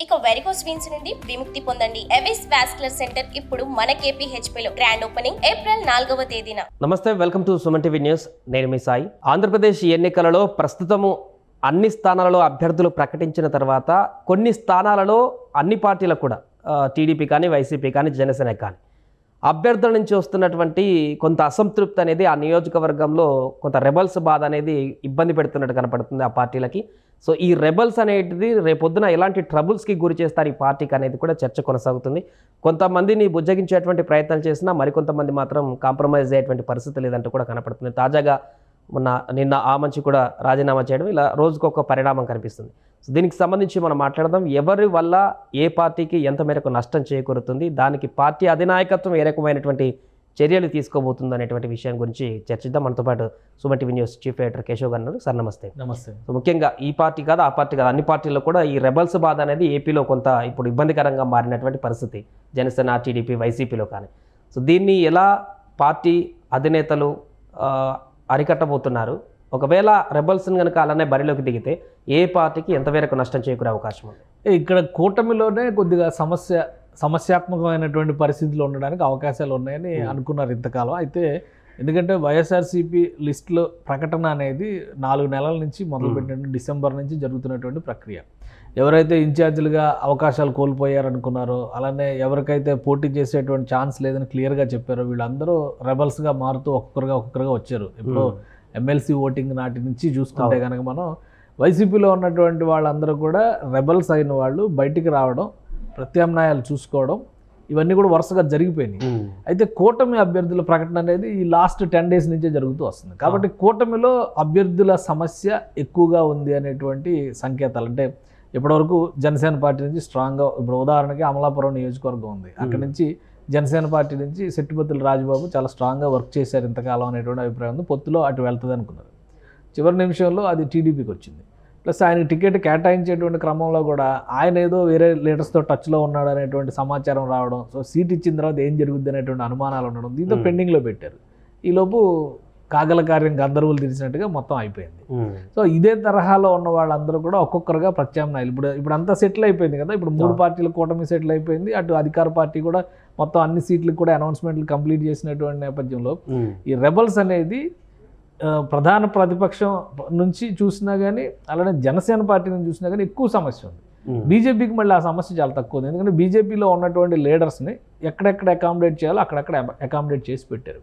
ఇక varicose veins నుండి విముక్తి పొందండి ఎవిస్ వాస్కులర్ సెంటర్ ఇప్పుడు మన KPHP లో గ్రాండ్ ఓపెనింగ్ ఏప్రిల్ నాలుగవ తేదీన నమస్తే welcome to Suman TV news నేను మీ సాయి ఆంధ్రప్రదేశ్ ఎన్నికలలో ప్రస్తుతము అన్ని స్థానాలలో అభ్యర్థులు ప్రకటించిన తర్వాత కొన్ని స్థానాలలో అన్ని పార్టీలకు కూడా టీడీపీ కానీ వైసీపీ కానీ జనసేన కానీ అభ్యర్థుల నుంచి వస్తున్నటువంటి కొంత అసంతృప్తి అనేది ఆ నియోజకవర్గంలో కొంత రెబల్స్ బాధ అనేది ఇబ్బంది పెడుతున్నట్టు కనపడుతుంది ఆ పార్టీలకి సో ఈ రెబల్స్ అనేటిది రేపొద్దున ఎలాంటి ట్రబుల్స్కి గురి చేస్తారు ఈ పార్టీకి అనేది కూడా చర్చ కొనసాగుతుంది కొంతమందిని బుజ్జగించేటువంటి ప్రయత్నాలు చేసినా మరికొంతమంది మాత్రం కాంప్రమైజ్ అయ్యేటువంటి పరిస్థితి లేదంటూ కూడా కనపడుతుంది తాజాగా మొన్న నిన్న ఆ మంచి కూడా రాజీనామా చేయడం ఇలా రోజుకొక పరిణామం కనిపిస్తుంది సో దీనికి సంబంధించి మనం మాట్లాడదాం ఎవరి వల్ల ఏ పార్టీకి ఎంత మేరకు నష్టం చేకూరుతుంది దానికి పార్టీ అధినాయకత్వం ఏ రకమైనటువంటి చర్యలు తీసుకోబోతుంది అనేటువంటి విషయం గురించి చర్చిద్దాం మనతో పాటు Suman TV news chief editor Keshav గారు ఉన్నారు. సార్ నమస్తే నమస్తే సో ముఖ్యంగా ఈ పార్టీ కాదు ఆ పార్టీ కాదు అన్ని పార్టీల్లో కూడా ఈ రెబల్స్ బాధ అనేది ఏపీలో కొంత ఇప్పుడు ఇబ్బందికరంగా మారినటువంటి పరిస్థితి జనసేన టీడీపీ వైసీపీలో కానీ సో దీన్ని ఎలా పార్టీ అధినేతలు ఆ, అరికట్టబోతున్నారు ఒకవేళ రెబల్స్ని కనుక అలానే బరిలోకి దిగితే ఏ పార్టీకి ఎంత మేరకు నష్టం చేకూరే అవకాశం ఉంది ఇక్కడ కూటమిలోనే కొద్దిగా సమస్య సమస్యాత్మకమైనటువంటి పరిస్థితులు ఉండడానికి అవకాశాలు ఉన్నాయని అనుకున్నారు ఇంతకాలం అయితే ఎందుకంటే వైఎస్ఆర్సీపీ లిస్టులో ప్రకటన అనేది నాలుగు నెలల నుంచి మొదలుపెట్టినటువంటి డిసెంబర్ నుంచి జరుగుతున్నటువంటి ప్రక్రియ ఎవరైతే ఇన్ఛార్జీలుగా అవకాశాలు కోల్పోయారనుకున్నారో అలానే ఎవరికైతే పోటీ చేసేటువంటి ఛాన్స్ లేదని క్లియర్గా చెప్పారో వీళ్ళందరూ రెబల్స్గా మారుతూ ఒక్కొక్కరుగా ఒక్కొక్కరుగా వచ్చారు ఇప్పుడు ఎమ్మెల్సీ ఓటింగ్ నాటి నుంచి చూసుకుంటే అవును. కనుక మనం వైసీపీలో ఉన్నటువంటి వాళ్ళందరూ కూడా రెబల్స్ అయిన వాళ్ళు బయటికి రావడం ప్రత్యామ్నాయాలు చూసుకోవడం ఇవన్నీ కూడా వరుసగా జరిగిపోయినాయి అయితే కూటమి అభ్యర్థుల ప్రకటన అనేది ఈ లాస్ట్ టెన్ డేస్ నుంచే జరుగుతూ వస్తుంది కాబట్టి కూటమిలో అభ్యర్థుల సమస్య ఎక్కువగా ఉంది అనేటువంటి సంకేతాలు అంటే ఇప్పటివరకు జనసేన పార్టీ నుంచి స్ట్రాంగ్గా ఇప్పుడు ఉదాహరణకి అమలాపురం నియోజకవర్గం ఉంది అక్కడి నుంచి జనసేన పార్టీ నుంచి సెట్టిపత్తుల రాజబాబు చాలా స్ట్రాంగ్గా వర్క్ చేశారు ఇంతకాలం అనేటువంటి అభిప్రాయం ఉంది పొత్తులో అటు వెళ్తుంది అనుకున్నారు చివరి నిమిషంలో అది టీడీపీకి వచ్చింది ప్లస్ ఆయనకి టికెట్ కేటాయించేటువంటి క్రమంలో కూడా ఆయన ఏదో వేరే లీడర్స్తో టచ్లో ఉన్నాడు అనేటువంటి సమాచారం రావడం సో సీట్ ఇచ్చిన తర్వాత ఏం జరుగుద్ది అనేటువంటి అనుమానాలు ఉండడం దీంతో Hmm. పెండింగ్లో పెట్టారు ఈలోపు కాగల కార్యం గందరవులు తీసినట్టుగా మొత్తం అయిపోయింది సో ఇదే తరహాలో ఉన్న వాళ్ళందరూ కూడా ఒక్కొక్కరుగా ప్రత్యామ్నాయాలు ఇప్పుడు ఇప్పుడు అంతా సెటిల్ అయిపోయింది కదా ఇప్పుడు మూడు ఆ. పార్టీల కూటమి సెటిల్ అయిపోయింది అటు అధికార పార్టీ కూడా మొత్తం అన్ని సీట్లకు కూడా అనౌన్స్మెంట్లు కంప్లీట్ చేసినటువంటి నేపథ్యంలో ఈ రెబల్స్ అనేది ఆ, ప్రధాన ప్రతిపక్షం నుంచి చూసినా కానీ అలానే జనసేన పార్టీ నుంచి చూసినా కానీ ఎక్కువ సమస్య ఉంది బీజేపీకి మళ్ళీ ఆ సమస్య చాలా తక్కువ ఉంది ఎందుకంటే బీజేపీలో ఉన్నటువంటి లీడర్స్ని ఎక్కడెక్కడ అకామిడేట్ చేయాలో అక్కడక్కడ అకామిడేట్ చేసి పెట్టారు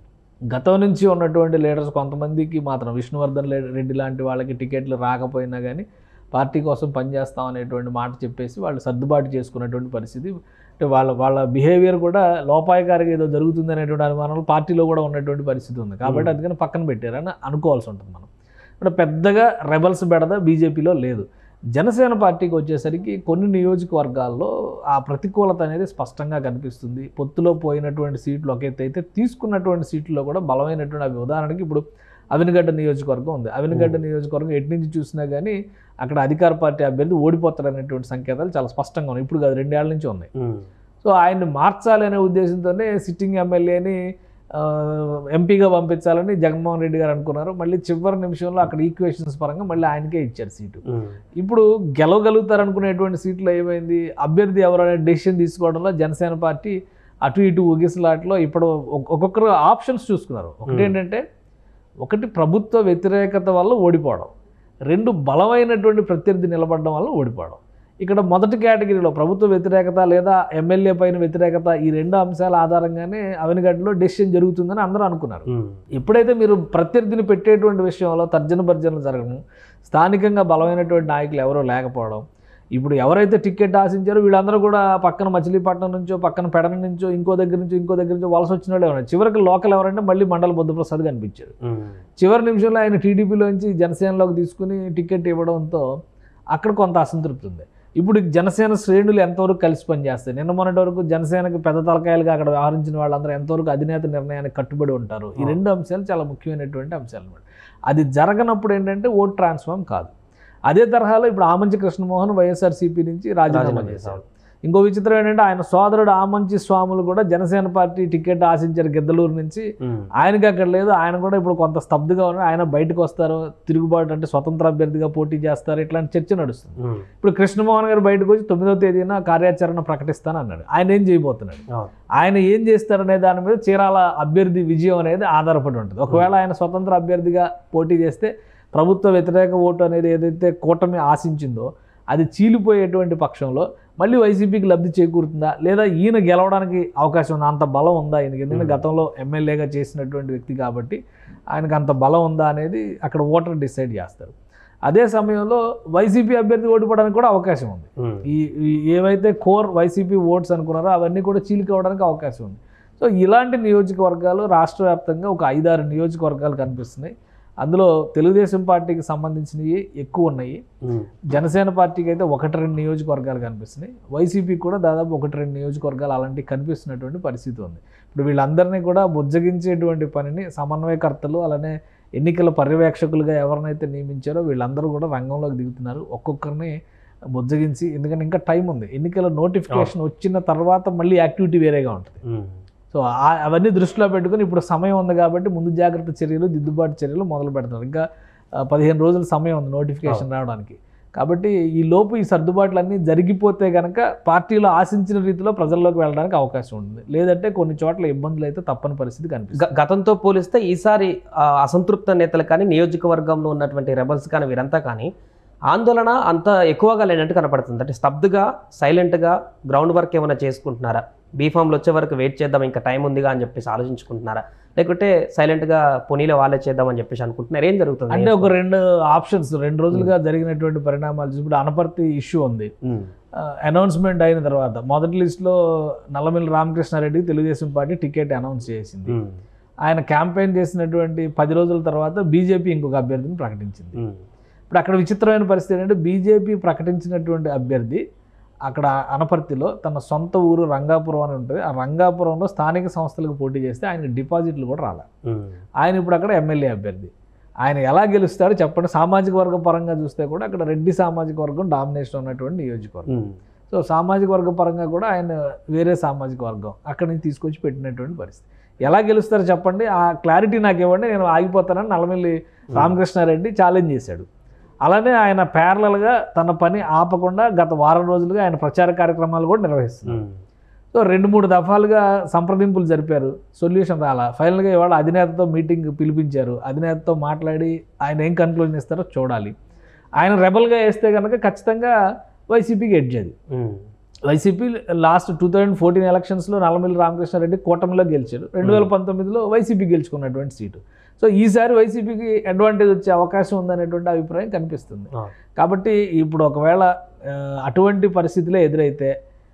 గతం నుంచి ఉన్నటువంటి లీడర్స్ కొంతమందికి మాత్రం విష్ణువర్ధన్ లే- రెడ్డి లాంటి వాళ్ళకి టికెట్లు రాకపోయినా కానీ పార్టీ కోసం పనిచేస్తాం అనేటువంటి మాట చెప్పేసి వాళ్ళు సర్దుబాటు చేసుకున్నటువంటి పరిస్థితి అంటే వాళ్ళ వాళ్ళ బిహేవియర్ కూడా లోపాయకారిగా ఏదో జరుగుతుంది అనేటువంటి అనుమానాలు పార్టీలో కూడా ఉన్నటువంటి పరిస్థితి ఉంది కాబట్టి Hmm. అందుకని పక్కన పెట్టారని అనుకోవాల్సి ఉంటుంది మనం ఇప్పుడు పెద్దగా రెబల్స్ బెడద బీజేపీలో లేదు జనసేన పార్టీకి వచ్చేసరికి కొన్ని నియోజకవర్గాల్లో ఆ ప్రతికూలత అనేది స్పష్టంగా కనిపిస్తుంది పొత్తులో పోయినటువంటి సీట్లు ఒక ఎత్తు అయితే తీసుకున్నటువంటి సీట్లలో కూడా బలమైనటువంటి అవి ఉదాహరణకి ఇప్పుడు అవినగడ్డ నియోజకవర్గం ఉంది అవినగడ్డ నియోజకవర్గం ఎటు నుంచి చూసినా కానీ అక్కడ అధికార పార్టీ అభ్యర్థి ఓడిపోతారనేటువంటి సంకేతాలు చాలా స్పష్టంగా ఉన్నాయి ఇప్పుడు కాదు రెండేళ్ల నుంచి ఉన్నాయి సో ఆయన్ని మార్చాలి అనే ఉద్దేశంతోనే సిట్టింగ్ ఎమ్మెల్యేని ఆ, ఎంపీగా పంపించాలని జగన్మోహన్ రెడ్డి గారు అనుకున్నారు మళ్ళీ చివరి నిమిషంలో అక్కడ ఈక్వేషన్స్ పరంగా మళ్ళీ ఆయనకే ఇచ్చారు సీటు ఇప్పుడు గెలవగలుగుతారు అనుకునేటువంటి సీట్లు ఏమైంది అభ్యర్థి ఎవరైనా డెసిషన్ తీసుకోవడంలో జనసేన పార్టీ అటు ఇటు ఊగిసలాట్లో ఇప్పుడు ఒక్- ఒక్కొక్కరు ఆప్షన్స్ చూసుకున్నారు ఒకటి Hmm. ఏంటంటే ఒకటి ప్రభుత్వ వ్యతిరేకత వల్ల ఓడిపోవడం రెండు బలమైనటువంటి ప్రత్యర్థి నిలబడడం వల్ల ఓడిపోవడం ఇక్కడ మొదటి కేటగిరీలో ప్రభుత్వ వ్యతిరేకత లేదా ఎమ్మెల్యే పైన వ్యతిరేకత ఈ రెండు అంశాల ఆధారంగానే అవినగడ్డలో డెసిషన్ జరుగుతుందని అందరూ అనుకున్నారు ఎప్పుడైతే మీరు ప్రత్యర్థిని పెట్టేటువంటి విషయంలో తర్జన భర్జనలు జరగడం స్థానికంగా బలమైనటువంటి నాయకులు ఎవరో లేకపోవడం ఇప్పుడు ఎవరైతే టికెట్ ఆశించారో వీళ్ళందరూ కూడా పక్కన మచిలీపట్నం నుంచో పక్కన పెడన నుంచో ఇంకో దగ్గర నుంచో ఇంకో దగ్గర నుంచో వలస వచ్చిన వాళ్ళే ఉన్నారు చివరికి లోకల్ ఎవరంటే మళ్ళీ మండల బుద్ధప్రసాద్ కనిపించారు చివరి నిమిషంలో ఆయన టీడీపీలోంచి జనసేనలోకి తీసుకుని టికెట్ ఇవ్వడంతో అక్కడ కొంత అసంతృప్తి ఉంది ఇప్పుడు జనసేన శ్రేణులు ఎంతవరకు కలిసి పనిచేస్తాయి నిన్న మొన్నటి వరకు జనసేనకు పెద్ద తలకాయలుగా అక్కడ వ్యవహరించిన వాళ్ళందరూ ఎంతవరకు అధినేత నిర్ణయానికి కట్టుబడి ఉంటారు ఈ రెండు అంశాలు చాలా ముఖ్యమైనటువంటి అంశాలు అన్నమాట అది జరగనప్పుడు ఏంటంటే ఓట్ ట్రాన్స్ఫార్మ్ కాదు అదే తరహాలో ఇప్పుడు ఆమంచి కృష్ణమోహన్ వైఎస్ఆర్సీపీ నుంచి రాజీనామా రాజీనామా చేశారు ఇంకో విచిత్రం ఏంటంటే ఆయన సోదరుడు ఆమంచి స్వాములు కూడా జనసేన పార్టీ టికెట్ ఆశించారు గిద్దలూరు నుంచి ఉమ్. ఆయనకి అక్కడ లేదు ఆయన కూడా ఇప్పుడు కొంత స్తబ్దుగా ఉన్నారు ఆయన బయటకు వస్తారు తిరుగుబాటు అంటే స్వతంత్ర అభ్యర్థిగా పోటీ చేస్తారు ఇట్లాంటి చర్చ నడుస్తుంది ఉమ్. ఇప్పుడు కృష్ణమోహన్ గారు బయటకు వచ్చి తొమ్మిదవ తేదీన కార్యాచరణ ప్రకటిస్తాను అన్నాడు ఆయన ఏం చేయబోతున్నాడు అవును. ఆయన ఏం చేస్తారనే దాని మీద చీరాల అభ్యర్థి విజయం అనేది ఆధారపడి ఉంటుంది ఒకవేళ ఆయన స్వతంత్ర అభ్యర్థిగా పోటీ చేస్తే ప్రభుత్వ వ్యతిరేక ఓటు అనేది ఏదైతే కూటమి ఆశించిందో అది చీలిపోయేటువంటి పక్షంలో మళ్ళీ వైసీపీకి లబ్ధి చేకూరుతుందా లేదా ఈయన గెలవడానికి అవకాశం ఉందా అంత బలం ఉందా ఈయనకి ఎందుకంటే Hmm. గతంలో ఎమ్మెల్యేగా చేసినటువంటి వ్యక్తి కాబట్టి ఆయనకు అంత బలం ఉందా అనేది అక్కడ ఓటర్ డిసైడ్ చేస్తారు అదే సమయంలో వైసీపీ అభ్యర్థి ఓడిపోవడానికి కూడా అవకాశం ఉంది ఉమ్. ఈ ఈ ఏవైతే కోర్ వైసీపీ ఓట్స్ అనుకున్నారో అవన్నీ కూడా చీలికవడానికి అవకాశం ఉంది సో ఇలాంటి నియోజకవర్గాలు రాష్ట్ర వ్యాప్తంగా ఒక ఐదారు నియోజకవర్గాలు కనిపిస్తున్నాయి అందులో తెలుగుదేశం పార్టీకి సంబంధించినవి ఎక్కువ ఉన్నాయి ఉమ్. జనసేన పార్టీకి అయితే ఒకటి రెండు నియోజకవర్గాలు కనిపిస్తున్నాయి వైసీపీకి కూడా దాదాపు ఒకటి రెండు నియోజకవర్గాలు అలాంటివి కనిపిస్తున్నటువంటి పరిస్థితి ఉంది ఇప్పుడు వీళ్ళందరినీ కూడా బుజ్జగించేటువంటి పనిని సమన్వయకర్తలు అలానే ఎన్నికల పర్యవేక్షకులుగా ఎవరినైతే నియమించారో వీళ్ళందరూ కూడా రంగంలోకి దిగుతున్నారు ఒక్కొక్కరిని బుజ్జగించి ఎందుకంటే ఇంకా టైం ఉంది ఎన్నికల నోటిఫికేషన్ వచ్చిన తర్వాత మళ్ళీ యాక్టివిటీ వేరేగా ఉంటుంది ఉమ్. సో ఆ- అవన్నీ దృష్టిలో పెట్టుకుని ఇప్పుడు సమయం ఉంది కాబట్టి ముందు జాగ్రత్త చర్యలు దిద్దుబాటు చర్యలు మొదలు పెడతారు ఇంకా ఆ, పదిహేను రోజుల సమయం ఉంది నోటిఫికేషన్ రావడానికి కాబట్టి ఈ లోపు ఈ సర్దుబాట్లు అన్నీ జరిగిపోతే కనుక పార్టీలో ఆశించిన రీతిలో ప్రజల్లోకి వెళ్ళడానికి అవకాశం ఉంటుంది లేదంటే కొన్ని చోట్ల ఇబ్బందులు అయితే తప్పని పరిస్థితి కనిపిస్తుంది గ- గతంతో పోలిస్తే ఈసారి ఆ, అసంతృప్త నేతలు కానీ నియోజకవర్గంలో ఉన్నటువంటి రెబల్స్ కానీ వీరంతా కానీ ఆందోళన అంత ఎక్కువగా లేనట్టు కనపడుతుంది అంటే స్తబ్దుగా సైలెంట్గా గ్రౌండ్ వర్క్ ఏమైనా చేసుకుంటున్నారా బీఫామ్లు వచ్చే వరకు వెయిట్ చేద్దాం ఇంకా టైం ఉందిగా అని చెప్పేసి ఆలోచించుకుంటున్నారా లేకుంటే సైలెంట్గా పోనీలో వాళ్ళే చేద్దాం అని చెప్పేసి అనుకుంటున్నారు ఏం జరుగుతుంది అంటే ఒక రెండు ఆప్షన్స్ రెండు రోజులుగా జరిగినటువంటి పరిణామాలు చూసి ఇప్పుడు అనపర్తి ఇష్యూ ఉంది ఉమ్, అనౌన్స్మెంట్ అయిన తర్వాత మొదటి లిస్టులో Nallamilli Ramakrishna Reddy Telugu Desam party ticket announce చేసింది ఉమ్, ఆయన క్యాంపెయిన్ చేసినటువంటి పది రోజుల తర్వాత బీజేపీ ఇంకొక అభ్యర్థిని ప్రకటించింది ఉమ్, ఇప్పుడు అక్కడ విచిత్రమైన పరిస్థితి ఏంటంటే బీజేపీ ప్రకటించినటువంటి అభ్యర్థి అక్కడ అనపర్తిలో తన సొంత ఊరు రంగాపురం అని ఉంటుంది ఆ రంగాపురంలో స్థానిక సంస్థలకు పోటీ చేస్తే ఆయన డిపాజిట్లు కూడా రాలే ఉమ్, ఆయన ఇప్పుడు అక్కడ ఎమ్మెల్యే అభ్యర్థి ఆయన ఎలా గెలుస్తాడో చెప్పండి సామాజిక వర్గ పరంగా చూస్తే కూడా అక్కడ రెడ్డి సామాజిక వర్గం డామినేషన్ ఉన్నటువంటి నియోజకవర్గం ఉమ్, సో సామాజిక వర్గ పరంగా కూడా ఆయన వేరే సామాజిక వర్గం అక్కడి నుంచి తీసుకొచ్చి పెట్టినటువంటి పరిస్థితి ఎలా గెలుస్తారో చెప్పండి ఆ క్లారిటీ నాకు ఇవ్వండి నేను ఆగిపోతానని నల్లమిల్లి రామకృష్ణారెడ్డి ఛాలెంజ్ చేశాడు అలానే ఆయన ప్యారలల్గా తన పని ఆపకుండా గత వారం రోజులుగా ఆయన ప్రచార కార్యక్రమాలు కూడా నిర్వహిస్తున్నారు ఉమ్, సో రెండు మూడు దఫాలుగా సంప్రదింపులు జరిపారు సొల్యూషన్ రాలా ఫైనల్గా ఇవాళ అధినేతతో మీటింగ్ పిలిపించారు అధినేతతో మాట్లాడి ఆయన ఏం కన్క్లూజన్ ఇస్తారో చూడాలి ఆయన రెబల్గా వేస్తే కనుక ఖచ్చితంగా వైసీపీకి ఎడ్జ్ అది um, YCP last two thousand fourteen ఎలక్షన్స్లో నల్లమిల్లి రామకృష్ణారెడ్డి కూటమిలో గెలిచారు రెండు వేల పంతొమ్మిదిలో వైసీపీ గెలుచుకున్నటువంటి సీటు సో ఈసారి వైసీపీకి అడ్వాంటేజ్ వచ్చే అవకాశం ఉందనేటువంటి అభిప్రాయం కనిపిస్తుంది ఆ, కాబట్టి ఇప్పుడు ఒకవేళ ఆ, అటువంటి పరిస్థితులే ఎదురైతే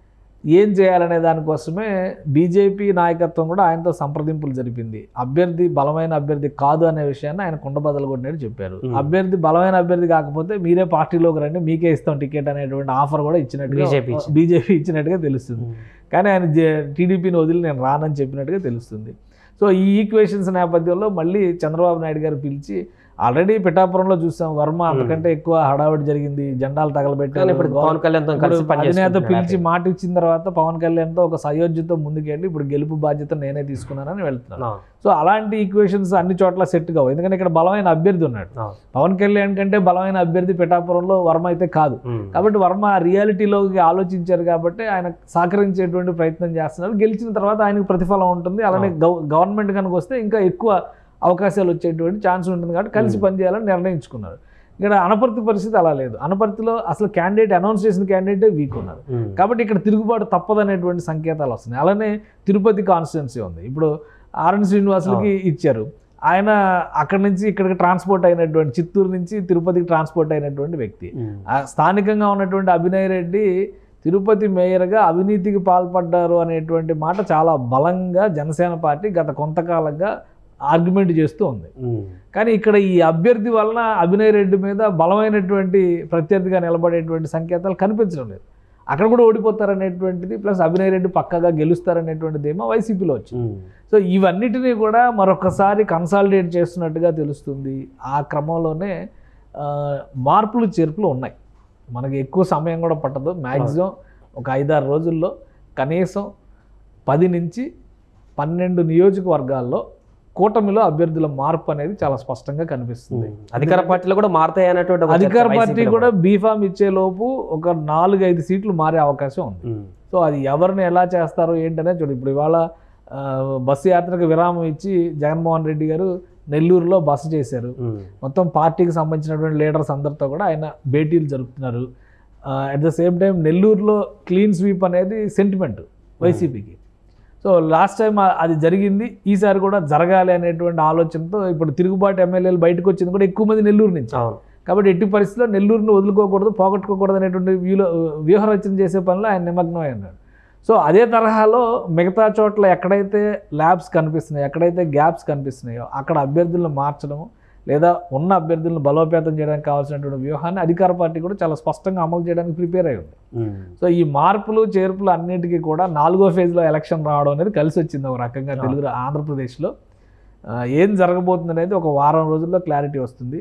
ఏం చేయాలనే దానికోసమే బీజేపీ నాయకత్వం కూడా ఆయనతో సంప్రదింపులు జరిపింది అభ్యర్థి బలమైన అభ్యర్థి కాదు అనే విషయాన్ని ఆయన కుండబద్దలు కొట్టినట్టు చెప్పారు Hmm. అభ్యర్థి బలమైన అభ్యర్థి కాకపోతే మీరే పార్టీలోకి రండి మీకే ఇస్తాం టికెట్ అనేటువంటి ఆఫర్ కూడా ఇచ్చినట్టుగా BJP ఇచ్చింది. బీజేపీ ఇచ్చినట్టుగా తెలుస్తుంది ఉమ్, కానీ ఆయన టీడీపీని వదిలి నేను రానని చెప్పినట్టుగా తెలుస్తుంది సో ఈ ఈక్వేషన్స్ నేపథ్యంలో మళ్ళీ చంద్రబాబు నాయుడు గారు పిలిచి ఆల్రెడీ పిఠాపురంలో చూసాం వర్మ అంతకంటే ఎక్కువ హడావిడి జరిగింది జెండాలు కానీ తగలబెట్టారు ఇప్పుడు పవన్ కళ్యాణ్తో కలిసి ఇప్పుడు అధినేత పనిచేస్తున్నారు పిలిచి మాట ఇచ్చిన తర్వాత పవన్ కళ్యాణ్తో ఒక సయోధ్యతో ముందుకెళ్ళి ఇప్పుడు గెలుపు బాధ్యత నేనే తీసుకున్నానని వెళ్తున్నాను ఆ, సో అలాంటి ఈక్వేషన్స్ అన్ని చోట్ల సెట్ కావు ఎందుకంటే ఇక్కడ బలమైన అభ్యర్థి ఉన్నాడు ఆ, పవన్ కళ్యాణ్ కంటే బలమైన అభ్యర్థి పిఠాపురంలో వర్మ అయితే కాదు ఉమ్, కాబట్టి వర్మ ఆ రియాలిటీలోకి ఆలోచించారు కాబట్టి ఆయన సహకరించేటువంటి ప్రయత్నం చేస్తున్నారు గెలిచిన తర్వాత ఆయనకు ప్రతిఫలం ఉంటుంది అలానే గవ- గవర్నమెంట్ కనుక వస్తే ఇంకా ఎక్కువ అవకాశాలు వచ్చేటువంటి ఛాన్స్ ఉంటుంది కాబట్టి కలిసి Hmm. పనిచేయాలని నిర్ణయించుకున్నారు ఇక్కడ అనపర్తి పరిస్థితి అలా లేదు అనపర్తిలో అసలు క్యాండిడేట్ అనౌన్స్ చేసిన క్యాండిడేటే వీక్ ఉన్నారు ఉమ్, కాబట్టి ఇక్కడ తిరుగుబాటు తప్పదనేటువంటి సంకేతాలు వస్తున్నాయి అలానే తిరుపతి కాన్స్టిట్యున్సీ ఉంది ఇప్పుడు ఆర్ఎన్ శ్రీనివాసులకి ఇచ్చారు ఆయన అక్కడి నుంచి ఇక్కడికి ట్రాన్స్పోర్ట్ అయినటువంటి చిత్తూరు నుంచి తిరుపతికి ట్రాన్స్పోర్ట్ అయినటువంటి వ్యక్తి ఉమ్, ఆ స్థానికంగా ఉన్నటువంటి అభినయ్ రెడ్డి తిరుపతి మేయర్గా అవినీతికి పాల్పడ్డారు అనేటువంటి మాట చాలా బలంగా జనసేన పార్టీ గత కొంతకాలంగా ఆర్గ్యుమెంట్ చేస్తూ ఉంది ఉమ్, కానీ ఇక్కడ ఈ అభ్యర్థి వలన అభినయ్ రెడ్డి మీద బలమైనటువంటి ప్రత్యర్థిగా నిలబడేటువంటి సంకేతాలు కనిపించడం లేదు అక్కడ కూడా ఓడిపోతారనేటువంటిది ప్లస్ అభినయ్ రెడ్డి పక్కగా గెలుస్తారనేటువంటిది ఏమో వైసీపీలో వచ్చింది ఉమ్, సో ఇవన్నిటినీ కూడా మరొకసారి కన్సాలిడేట్ చేస్తున్నట్టుగా తెలుస్తుంది ఆ క్రమంలోనే ఆ, మార్పులు చేర్పులు ఉన్నాయి మనకి ఎక్కువ సమయం కూడా పట్టదు మ్యాక్సిమం ఒక ఐదారు రోజుల్లో కనీసం పది నుంచి పన్నెండు నియోజకవర్గాల్లో కూటమిలో అభ్యర్థుల మార్పు అనేది చాలా స్పష్టంగా కనిపిస్తుంది అధికార పార్టీలో కూడా మారుతాయి అన్నటువంటి ఒక చర్చ అధికార పార్టీ వైసీపీలో కూడా బీఫామ్ ఇచ్చే లోపు ఒక నాలుగు ఐదు సీట్లు మారే అవకాశం ఉంది ఉమ్. సో అది ఎవరిని ఎలా చేస్తారో ఏంటనే చూడు ఇప్పుడు ఇవాళ ఆ, బస్సు యాత్రకు విరామం ఇచ్చి జగన్మోహన్ రెడ్డి గారు నెల్లూరులో బస చేశారు ఉమ్. మొత్తం పార్టీకి సంబంధించినటువంటి లీడర్స్ అందరితో కూడా ఆయన భేటీలు జరుపుతున్నారు అట్ ద సేమ్ టైం నెల్లూరులో క్లీన్ స్వీప్ అనేది సెంటిమెంట్ వైసీపీకి సో లాస్ట్ టైం అది జరిగింది ఈసారి కూడా జరగాలి అనేటువంటి ఆలోచనతో ఇప్పుడు తిరుగుబాటు ఎమ్మెల్యేలు బయటకు వచ్చింది కూడా ఎక్కువ మంది నెల్లూరు నుంచి అవును కాబట్టి ఎట్టి పరిస్థితుల్లో నెల్లూరుని వదులుకోకూడదు పోగొట్టుకోకూడదు అనేటువంటి వ్యూలో వ్యూహరచన చేసే పనిలో ఆయన నిమగ్నం అయి ఉన్నాడు సో అదే తరహాలో మిగతా చోట్ల ఎక్కడైతే ల్యాబ్స్ కనిపిస్తున్నాయో ఎక్కడైతే గ్యాప్స్ కనిపిస్తున్నాయో అక్కడ అభ్యర్థులను మార్చడము లేదా ఉన్న అభ్యర్థులను బలోపేతం చేయడానికి కావాల్సినటువంటి వ్యూహాన్ని అధికార పార్టీ కూడా చాలా స్పష్టంగా అమలు చేయడానికి ప్రిపేర్ అయి ఉంది ఉమ్. సో ఈ మార్పులు చేర్పులు అన్నిటికీ కూడా నాలుగో ఫేజ్లో ఎలక్షన్ రావడం అనేది కలిసి వచ్చింది ఒక రకంగా తెలుగు రా- ఆంధ్రప్రదేశ్లో ఆ, ఏం జరగబోతుంది అనేది ఒక వారం రోజుల్లో క్లారిటీ వస్తుంది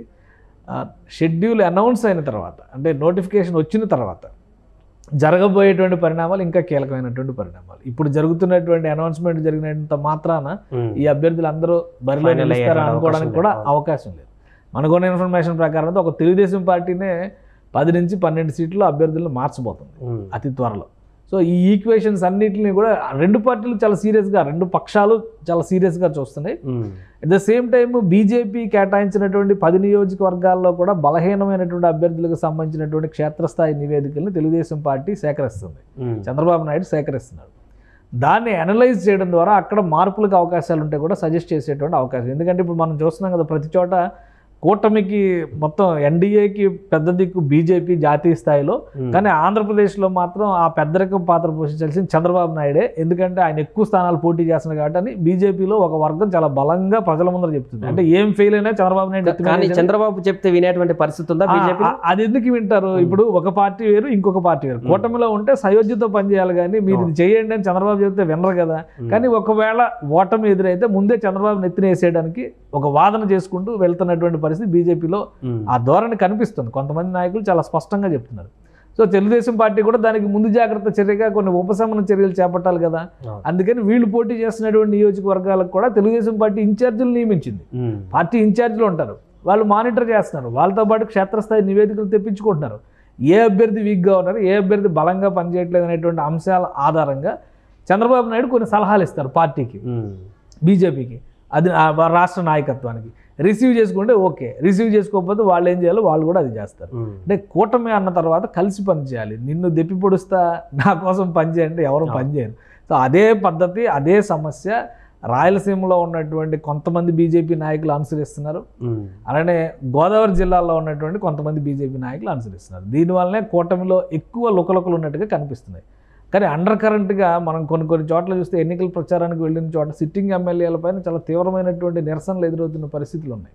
షెడ్యూల్ అనౌన్స్ అయిన తర్వాత అంటే నోటిఫికేషన్ వచ్చిన తర్వాత జరగబోయేటువంటి పరిణామాలు ఇంకా కీలకమైనటువంటి పరిణామాలు ఇప్పుడు జరుగుతున్నటువంటి అనౌన్స్మెంట్ జరిగినంత మాత్రాన ఉమ్. ఈ అభ్యర్థులు అందరూ బరిలో Final నిలుస్తారు అయ్యేటువంటి అనుకోవడానికి అవకాశం కూడా లేదు. అవకాశం లేదు మనకున్న ఇన్ఫర్మేషన్ ప్రకారం అయితే ఒక తెలుగుదేశం పార్టీనే పది నుంచి పన్నెండు సీట్లు అభ్యర్థులను మార్చబోతుంది ఉమ్. అతి త్వరలో సో ఈ ఈక్వేషన్స్ అన్నిటిని కూడా రెండు పార్టీలు చాలా సీరియస్గా రెండు పక్షాలు చాలా సీరియస్గా చూస్తున్నాయి um. At the same time BJP కేటాయించినటువంటి పది నియోజకవర్గాల్లో కూడా బలహీనమైనటువంటి అభ్యర్థులకు సంబంధించినటువంటి క్షేత్రస్థాయి నివేదికలను తెలుగుదేశం పార్టీ సేకరిస్తుంది ఉమ్. చంద్రబాబు నాయుడు సేకరిస్తున్నాడు దాన్ని అనలైజ్ చేయడం ద్వారా అక్కడ మార్పులకు అవకాశాలు ఉంటే కూడా సజెస్ట్ చేసేటువంటి అవకాశం ఎందుకంటే ఇప్పుడు మనం చూస్తున్నాం కదా ప్రతి చోట కూటమికి మొత్తం ఎన్డీఏకి పెద్ద దిక్కు బీజేపీ జాతీయ స్థాయిలో ఉమ్. కానీ ఆంధ్రప్రదేశ్లో మాత్రం ఆ పెద్దరికం పాత్ర పోషించాల్సింది చంద్రబాబు నాయుడే ఎందుకంటే ఆయన ఎక్కువ స్థానాలు పోటీ చేస్తున్నారు కాబట్టి అని బీజేపీలో ఒక వర్గం చాలా బలంగా ప్రజల ముందర చెప్తుంది అంటే ఏం ఫెయిల్ అయినా చంద్రబాబు నాయుడు ఎత్తి మీద కానీ వేశారు. చంద్రబాబు చెప్తే వినేటువంటి పరిస్థితి ఉందా ఆ, బీజేపీ ఆ, అది ఎందుకు వింటారు ఇప్పుడు ఒక పార్టీ వేరు ఇంకొక పార్టీ వేరు కూటమిలో ఉంటే సయోధ్యతో పనిచేయాలి కానీ మీరు ఇది చేయండి అని చంద్రబాబు చెప్తే వినరు కదా కానీ ఒకవేళ ఓటమి ఎదురైతే ముందే చంద్రబాబు నెత్తిన వేసేయడానికి ఒక వాదన చేసుకుంటూ వెళ్తున్నటువంటి పరిస్థితి బీజేపీలో ఆ ధోరణి కనిపిస్తుంది కొంతమంది నాయకులు చాలా స్పష్టంగా చెప్తున్నారు సో తెలుగుదేశం పార్టీ కూడా దానికి ముందు జాగ్రత్త చర్యగా కొన్ని ఉపశమన చర్యలు చేపట్టాలి కదా అందుకని వీళ్ళు పోటీ చేస్తున్నటువంటి నియోజకవర్గాలకు కూడా తెలుగుదేశం పార్టీ ఇన్ఛార్జీలు నియమించింది పార్టీ ఇన్ఛార్జీలు ఉంటారు వాళ్ళు మానిటర్ చేస్తున్నారు వాళ్ళతో పాటు క్షేత్రస్థాయి నివేదికలు తెప్పించుకుంటున్నారు ఏ అభ్యర్థి వీక్గా ఉన్నారు ఏ అభ్యర్థి బలంగా పనిచేయట్లేదు అనేటువంటి అంశాల ఆధారంగా చంద్రబాబు నాయుడు కొన్ని సలహాలు ఇస్తారు పార్టీకి బీజేపీకి అది ఆ రాష్ట్ర నాయకత్వానికి రిసీవ్ చేసుకుంటే ఓకే రిసీవ్ చేసుకోకపోతే వాళ్ళు ఏం చేయాలో వాళ్ళు కూడా అది చేస్తారు అంటే కూటమి అన్న తర్వాత కలిసి పనిచేయాలి నిన్ను దెప్పి పొడుస్తా నా కోసం పనిచేయండి ఎవరు పనిచేయరు సో అదే పద్ధతి అదే సమస్య రాయలసీమలో ఉన్నటువంటి కొంతమంది బీజేపీ నాయకులు అనుసరిస్తున్నారు అలానే గోదావరి జిల్లాలో ఉన్నటువంటి కొంతమంది బీజేపీ నాయకులు అనుసరిస్తున్నారు దీనివల్లనే కూటమిలో ఎక్కువ లుకలుకలు ఉన్నట్టుగా కనిపిస్తున్నాయి కానీ అండర్ కరెంట్గా మనం కొన్ని కొన్ని చోట్ల చూస్తే ఎన్నికల ప్రచారానికి వెళ్ళిన చోట సిట్టింగ్ ఎమ్మెల్యేల పైన చాలా తీవ్రమైనటువంటి నిరసనలు ఎదురవుతున్న పరిస్థితులు ఉన్నాయి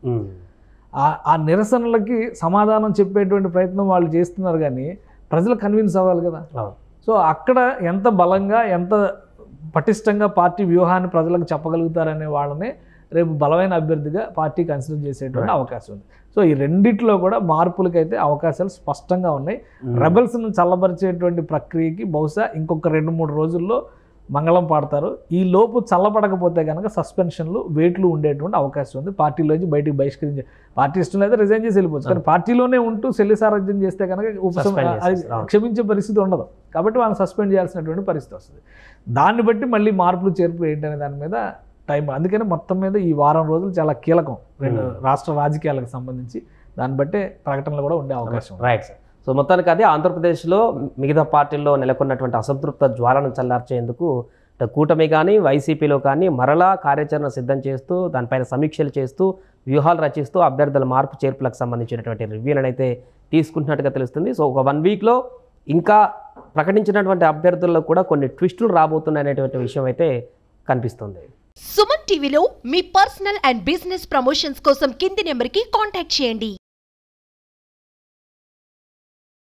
ఆ- ఆ నిరసనలకి సమాధానం చెప్పేటువంటి ప్రయత్నం వాళ్ళు చేస్తున్నారు కానీ ప్రజలు కన్విన్స్ అవ్వాలి కదా సో అక్కడ ఎంత బలంగా ఎంత పటిష్టంగా పార్టీ వ్యూహాన్ని ప్రజలకు చెప్పగలుగుతారనే వాళ్ళని రేపు బలమైన అభ్యర్థిగా పార్టీ కన్సిడర్ చేసేటువంటి అవకాశం ఉంది సో ఈ రెండిట్లో కూడా మార్పులకైతే అవకాశాలు స్పష్టంగా ఉన్నాయి రెబల్స్ను చల్లబరిచేటువంటి ప్రక్రియకి బహుశా ఇంకొక రెండు మూడు రోజుల్లో మంగళం పాడతారు ఈ లోపు చల్లబడకపోతే కనుక సస్పెన్షన్లు వెయిట్లు ఉండేటువంటి అవకాశం ఉంది పార్టీలోంచి బయటికి బహిష్కరించే పార్టీ ఇష్టం లేదా రిజైన్ చేసి వెళ్ళిపోవచ్చు కానీ పార్టీలోనే ఉంటూ శల్య సారథ్యం చేస్తే కనుక ఉపశమ Suspend అది చేసేస్తారు. అవును. క్షమించే పరిస్థితి ఉండదు కాబట్టి వాళ్ళని సస్పెండ్ చేయాల్సినటువంటి పరిస్థితి వస్తుంది దాన్ని బట్టి మళ్ళీ మార్పులు చేర్పులు ఏంటనే దాని మీద టైం అందుకని మొత్తం మీద ఈ వారం రోజులు చాలా కీలకం రెండు రాష్ట్ర రాజకీయాలకు సంబంధించి దాన్ని బట్టే ప్రకటనలు కూడా ఉండే అవకాశం ఉంది. రైట్ సార్ సో మొత్తానికి అదే ఆంధ్రప్రదేశ్లో మిగతా పార్టీల్లో నెలకొన్నటువంటి అసంతృప్త జ్వాలను చల్లార్చేందుకు ఇటు కూటమి కానీ వైసీపీలో కానీ మరలా కార్యాచరణ సిద్ధం చేస్తూ దానిపైన సమీక్షలు చేస్తూ వ్యూహాలు రచిస్తూ అభ్యర్థుల మార్పు చేర్పులకు సంబంధించినటువంటి రివ్యూలను అయితే తీసుకుంటున్నట్టుగా తెలుస్తుంది సో ఒక వన్ వీక్లో ఇంకా ప్రకటించినటువంటి అభ్యర్థుల్లో కూడా కొన్ని ట్విస్టులు రాబోతున్నాయి అనేటువంటి విషయం అయితే కనిపిస్తుంది సుమన్ టీవీలో మీ పర్సనల్ అండ్ బిజినెస్ ప్రమోషన్స్ కోసం కింది నెంబర్కి కాంటాక్ట్ చేయండి